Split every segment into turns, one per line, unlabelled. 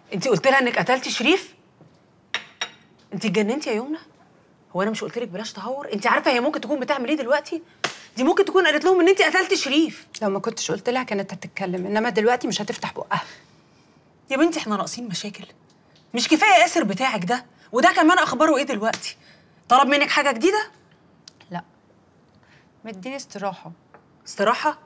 انت قلت لها انك قتلتي شريف انت اتجننتي يا يمنى هو انا مش قلت لك بلاش تهور انت عارفه هي ممكن تكون بتعمل ايه دلوقتي دي ممكن تكون قالت لهم ان انت قتلتي شريف
لو ما كنتش قلت لها كانت هتتكلم انما دلوقتي مش هتفتح بقها
يا بنتي احنا ناقصين مشاكل مش كفايه ياسر بتاعك ده وده كمان اخباره ايه دلوقتي طلب منك حاجه جديده
لا مديني استراحه
استراحه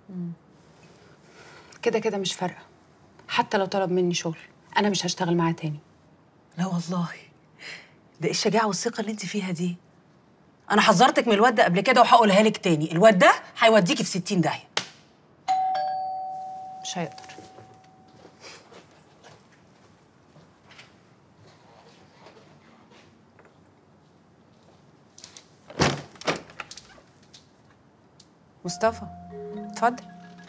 كده كده مش فارقه حتى لو طلب مني شغل انا مش هشتغل معاه تاني
لا والله ده ايه الشجاعه والثقه اللي انت فيها دي انا حذرتك من الواد ده قبل كده وهقولها لك تاني الواد ده هيوديكي في 60 داهيه
مش هيقدر مصطفى اتفضل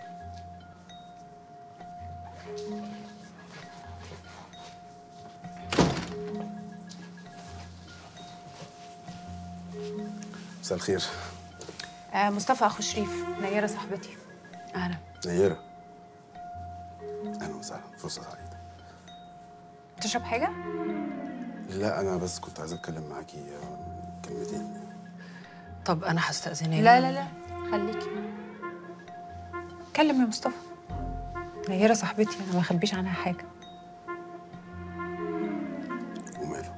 مساء الخير
آه مصطفى اخو شريف نيره صاحبتي
اهلا
نيرة اهلا وسهلا فرصة سعيدة
تشرب حاجه
لا انا بس كنت عايز اتكلم معاكي آه، كلمتين
طب انا هستاذنك
لا لا لا خليكي اتكلم يا مصطفى نيره صاحبتي انا ما اخبيش عنها حاجه
وماله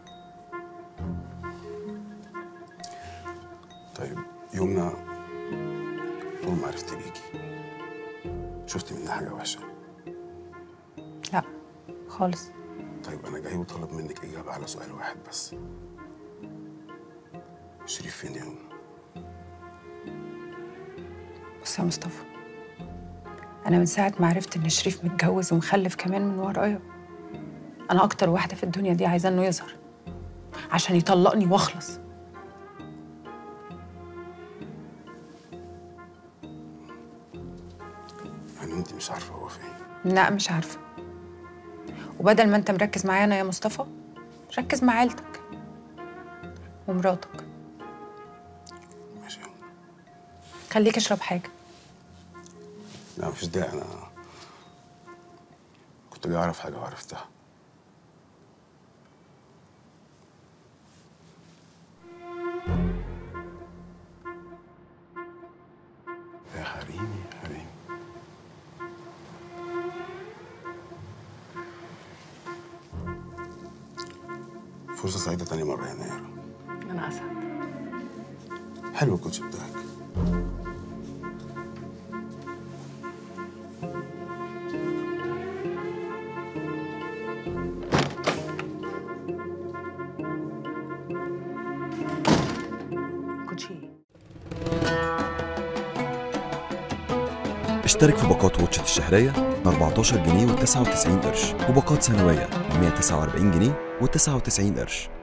طيب يومنا طول ما عرفت بيكي شفتي مني حاجة وحشة
لا خالص
طيب انا جاي وطالب منك اجابة على سؤال واحد بس شريف فين يا يومنا
بص يا مصطفى انا من ساعه ما عرفت ان شريف متجوز ومخلف كمان من ورايا انا اكتر واحده في الدنيا دي عايزاه انه يظهر عشان يطلقني واخلص
يعني انت مش عارفة هو فين
لا مش عارفه وبدل ما انت مركز معايا انا يا مصطفى ركز مع عيلتك ومراتك
ماشي يا يومنا
خليك اشرب حاجه
لا مفيش داعي انا كنت جاي اعرف حاجة وعرفتها يا حريمي يا حريمي فرصة سعيدة تاني مرة يا نيرة
انا اسعد
حلو الكوتش بتاعك
كوتشي
اشترك في باقات واتشت الشهرية ب 14 جنيه و99 قرش وباقات سنوية ب 149 جنيه و99 قرش